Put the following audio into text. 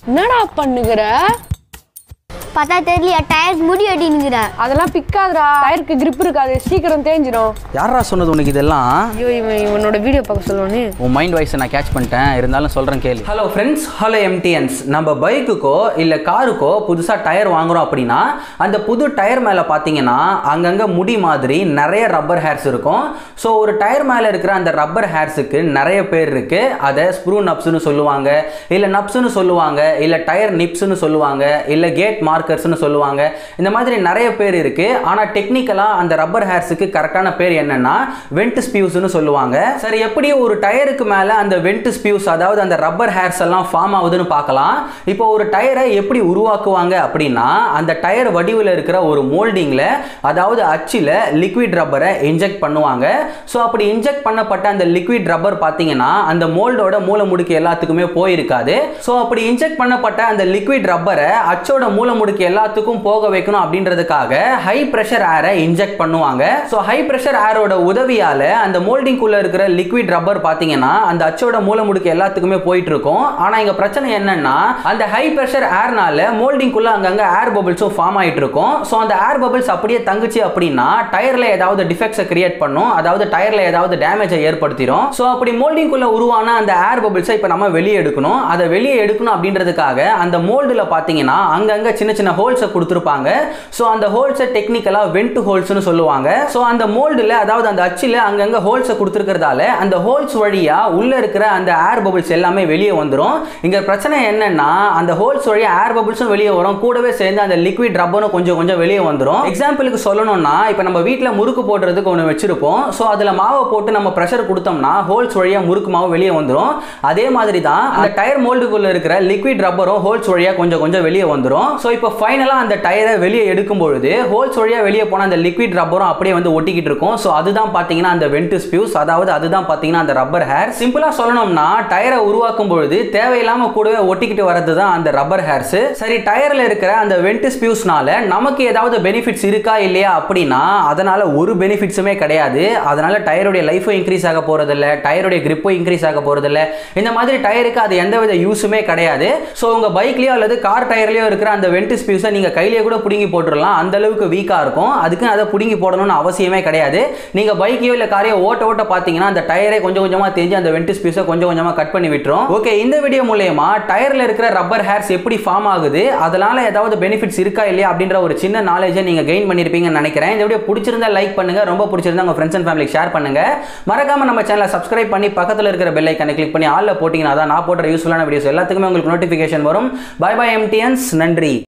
என்னடா பண்ணுகிற பார்த்தா தெரியலையா டயருக்கு முடி அடினுங்கிறேன் அதெல்லாம் பிக்காதுடா டயருக்கு grip இருக்காது சீக்கிரம் தேஞ்சிரும் யாரா சொன்னது உனக்கு இதெல்லாம் ஐயோ இவன் இவனோட வீடியோ பார்க்க சொல்லுவானே உன் மைண்ட் வாய்ஸை நான் கேட்ச் பண்ணிட்டேன் இருந்தாலும் சொல்கிறேன் கேளு ஹலோ ஃப்ரெண்ட்ஸ் ஹலோ எம்டிஎன்ஸ் நம்ம பைக்குக்கோ இல்லை காருக்கோ புதுசாக டயர் வாங்குறோம் அப்படின்னா அந்த புது டயர் மேலே பார்த்தீங்கன்னா அங்கங்கே முடி மாதிரி நிறைய ரப்பர் ஹேர்ஸ் இருக்கும் ஸோ ஒரு டயர் மேலே இருக்கிற அந்த ரப்பர் ஹேர்ஸுக்கு நிறைய பேர் இருக்கு அதை ஸ்ப்ரூ நப்ஸ்னு சொல்லுவாங்க இல்லை நப்ஸ்னு சொல்லுவாங்க இல்லை டயர் நிப்ஸ்னு சொல்லுவாங்க இல்லை கேட் மார்க்கர்ஸ்னு சொல்லுவாங்க இந்த மாதிரி நிறைய பேர் இருக்கு ஆனால் டெக்னிக்கலாக அந்த ரப்பர் ஹேர்ஸுக்கு கரெக்டான பேர் என்னன்னா வெண்ட் ஸ்பியூஸ்னு சொல்லுவாங்க சரி எப்படி ஒரு டயருக்கு மேலே அந்த வெண்ட் ஸ்பியூஸ் அதாவது அந்த ரப்பர் ஹேர்ஸ் எல்லாம் ஃபார்ம் ஆகுதுன்னு பார்க்கலாம் இப்போ ஒரு டயரை எப்படி உருவாக்குவாங்க அப்படின்னா அந்த டயர் வடிவில் இருக்கிற ஒரு மோல்டிங்கில் அதாவது அச்சில் லிக்விட் ரப்பரை இன்ஜெக்ட் பண்ணுவாங்க ஸோ அப்படி இன்ஜெக்ட் பண்ணப்பட்ட அந்த லிக்விட் ரப்பர் பார்த்தீங்கன்னா அந்த மோல்டோட மூல முடுக்கு எல்லாத்துக்குமே போயிருக்காது ஸோ அப்படி இன்ஜெக்ட் பண்ணப்பட்ட அந்த லிக்விட் ரப்பரை அச்சோட மூல முடுக்கு எல்லாத்துக்கும் போக வைக்கணும் அப்படின்றதுக்காக ஹை ப்ரெஷர் ஏரை இன்ஜெக்ட் பண்ணுவாங்க ஸோ ஹை ப்ரெஷர் ஏரோட உதவியால அந்த மோல்டிங்குள்ள இருக்கிற லிக்விட் ரப்பர் பார்த்தீங்கன்னா அந்த அச்சோட மூல முடுக்கு எல்லாத்துக்குமே போயிட்டு இருக்கும் ஆனால் இங்க பிரச்சனை என்னன்னா அந்த ஹை ப்ரெஷர் ஏர்னால மோல்டிங்குள்ள அங்கங்க ஏர் பபிள்ஸும் ஃபார்ம் ஆயிட்டு இருக்கும் ஸோ அந்த ஏர் பபிள்ஸ் அப்படியே தங்குச்சு அப்படின்னா டயர்ல ஏதாவது டிஃபெக்ட்ஸை கிரியேட் பண்ணும் அதாவது டயர்ல ஏதாவது டேமேஜை ஏற்படுத்திடும் ஸோ அப்படி மோல்டிங்குள்ள உருவான அந்த ஏர் பபிள்ஸை இப்போ நம்ம வெளியே எடுக்கணும் அதை வெளியே எடுக்கணும் அப்படின்றதுக்காக அந்த மோல்டில் பார்த்தீங்கன்னா அங்கங்க சின்ன சின்ன ஹோல்ஸை கொடுத்துருப்பாங்க ஸோ அந்த ஹோல்ஸை டெக்னிக்கலாக வெண்ட் ஹோல்ஸ்னு சொல்லுவாங்க ஸோ அந்த மோல்டில் அதாவது அந்த அச்சில் அங்கங்க ஹோல்ஸை கொடுத்துருக்கிறதால அந்த ஹோல்ஸ் வழியா உள்ள இருக்கிற அந்த ஏர் பபிள்ஸ் எல்லாமே வெளியே வந்துடும் இங்க பிரச்சனை என்னன்னா அந்த ஹோல்ஸ் வழியா ஏர் பபிள்ஸும் வெளியே வரும் கூடவே சேர்ந்து அந்த லிக்விட் ரப்பரும் கொஞ்சம் கொஞ்சம் வெளியே வந்துடும் எக்ஸாம்பிளுக்கு சொல்லணும்னா இப்போ நம்ம வீட்டில் முறுக்கு போடுறதுக்கு ஒன்று வச்சிருப்போம் ஸோ அதில் மாவை போட்டு நம்ம ப்ரெஷர் கொடுத்தோம்னா ஹோல்ஸ் வழியா முறுக்கு மாவு வெளியே வந்துடும் அதே மாதிரி தான் அந்த டயர் மோல்டுக்குள்ள இருக்கிற லிக்விட் ரப்பரும் ஹோல்ஸ் வழியா கொஞ்சம் கொஞ்சம் வெளியே வந்துடும் ஸோ இப்போ ஃபைனலாக அந்த டயரை வெளியே எடுக்கும் பொழுது ஹோல்ஸ் வழியா வெளியே போன அந்த லிக்விட் ரப்பரும் அப்படியே வந்து ஒட்டிக்கிட்டு இருக்கும் ஸோ அதுதான் பார்த்தீங்கன்னா அந்த வெண்ட் ஸ்பியூஸ் அதாவது அதுதான் பார்த்தீங்கன்னா அந்த ரப்பர் ஹேர் சிம்பிளாக சொல்லணும்னா டயரை உருவாக்கும் பொழுது தேவையில்லாம கூடவே ஒட்டிக்கிட்டு வர்றது தான் அந்த ரப்பர் ஹேர்ஸ் சரி டயர்ல இருக்கிற அந்த வெண்ட் ஸ்பியூஸ்னால நமக்கு ஏதாவது பெனிஃபிட்ஸ் இருக்கா இல்லையா அப்படின்னா அதனால ஒரு பெனிஃபிட்ஸுமே கிடையாது அதனால டயருடைய லைஃபும் இன்க்ரீஸ் ஆக போறதில்ல டயருடைய கிரிப்பும் இன்க்ரீஸ் ஆக போறதில்ல இந்த மாதிரி டயருக்கு அது எந்தவித யூஸுமே கிடையாது ஸோ உங்க பைக்லயோ அல்லது கார் டயர்லயோ இருக்கிற அந்த வெண்ட் ஸ்பியூஸை நீங்க கையிலேயே கூட பிடுங்கி போட்டுடலாம் அந்த அளவுக்கு வீக்கா இருக்கும் அதுக்கு அதை பிடுங்கி போடணும்னு அவசியமே கிடையாது நீங்க பைக்கையோ இல்ல காரையோ ஓட்ட ஓட்ட பார்த்தீங்கன்னா அந்த டயரை கொஞ்சம் கொஞ்சமா தேஞ்சு அந்த வெண்ட் ஸ்பீஸை கொஞ்சம் கொஞ்சமா கட் பண்ணி விட்டுரும் ஓகே இந்த வீடியோ மூலயமா டயர்ல இருக்கிற ரப்பர் ஹேர்ஸ் எப்படி ஃபார்ம் ஆகுது அதனால ஏதாவது பெனிஃபிட்ஸ் இருக்கா இல்லையா அப்படின்ற ஒரு சின்ன நாலேஜை நீங்க கெயின் பண்ணிருப்பீங்கன்னு நினைக்கிறேன் இந்த வீடியோ பிடிச்சிருந்தா லைக் பண்ணுங்க ரொம்ப பிடிச்சிருந்தா உங்க ஃப்ரெண்ட்ஸ் அண்ட் ஃபேமிலிக்கு ஷேர் பண்ணுங்க மறக்காம நம்ம சேனலை சப்ஸ்கிரைப் பண்ணி பக்கத்துல இருக்கிற பெல் ஐக்கனை கிளிக் பண்ணி ஆல்ல போட்டீங்கன்னா தான் நான் போடுற யூஸ்ஃபுல்லான வீடியோஸ் எல்லாத்துக்குமே உங்களுக்கு நோட்டிஃபிகேஷன் வரும் பை பை எம்டிஎன்ஸ் நன்றி